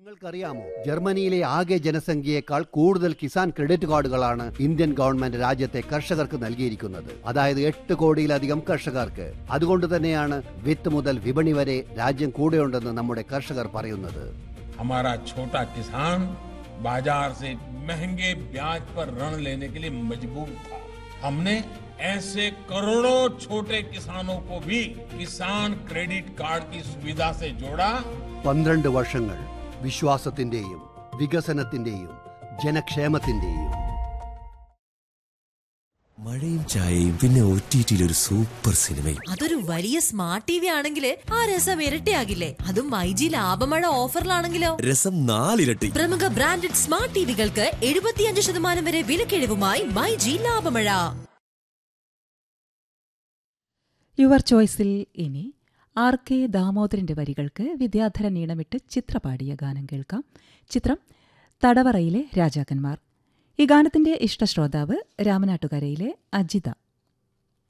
നിങ്ങൾക്കറിയാമോ ജർമ്മനിയിലെ ആകെ ജനസംഖ്യയേക്കാൾ കൂടുതൽ കിസാൻ ക്രെഡിറ്റ് കാർഡുകളാണ് ഇന്ത്യൻ ഗവൺമെന്റ് രാജ്യത്തെ കർഷകർക്ക് നൽകിയിരിക്കുന്നത് അതായത് എട്ട് കോടിയിലധികം കർഷകർക്ക് അതുകൊണ്ട് തന്നെയാണ് വിത്ത് മുതൽ വിപണി വരെ രാജ്യം കൂടെയുണ്ടെന്ന് നമ്മുടെ കർഷകർ പറയുന്നത് हमारा छोटा किसान बाजार से महंगे ब्याज पर ऋण लेने के लिए मजबूर था हमने ऐसे करोड़ों छोटे किसानों को भी किसान क्रेडिट कार्ड की सुविधा से जोड़ा പന്ത്രണ്ട് വർഷങ്ങൾ വിശ്വാസത്തിന്റെയും വികസനത്തിന്റെയും ജനക്ഷേമത്തിന്റെയും മഴയും ചായയും പിന്നെ ഒ ടി ടിയിൽ ഒരു സൂപ്പർ സിനിമയും അതൊരു വലിയ സ്മാർട്ട് ടി വി ആണെങ്കിൽ ആ രസം ഇരട്ടിയാകില്ലേ അതും മൈജി ലാഭമഴ ഓഫറിലാണെങ്കിലോ രസം നാലിരട്ടി പ്രമുഖ ബ്രാൻഡഡ് സ്മാർട്ട് ടിവികൾക്ക് എഴുപത്തിയഞ്ച് ശതമാനം വരെ വിലക്കിഴിവുമായി മൈജി ലാഭമഴ യുവർ ചോയ്സിൽ ഇനി ആർ കെ ദാമോദരന്റെ വരികൾക്ക് വിദ്യാധരൻ ഈണമിട്ട് ചിത്ര പാടിയ ഗാനം കേൾക്കാം ചിത്രം തടവറയിലെ രാജാക്കന്മാർ ഈ ഗാനത്തിന്റെ ഇഷ്ടശ്രോതാവ് രാമനാട്ടുകരയിലെ അജിത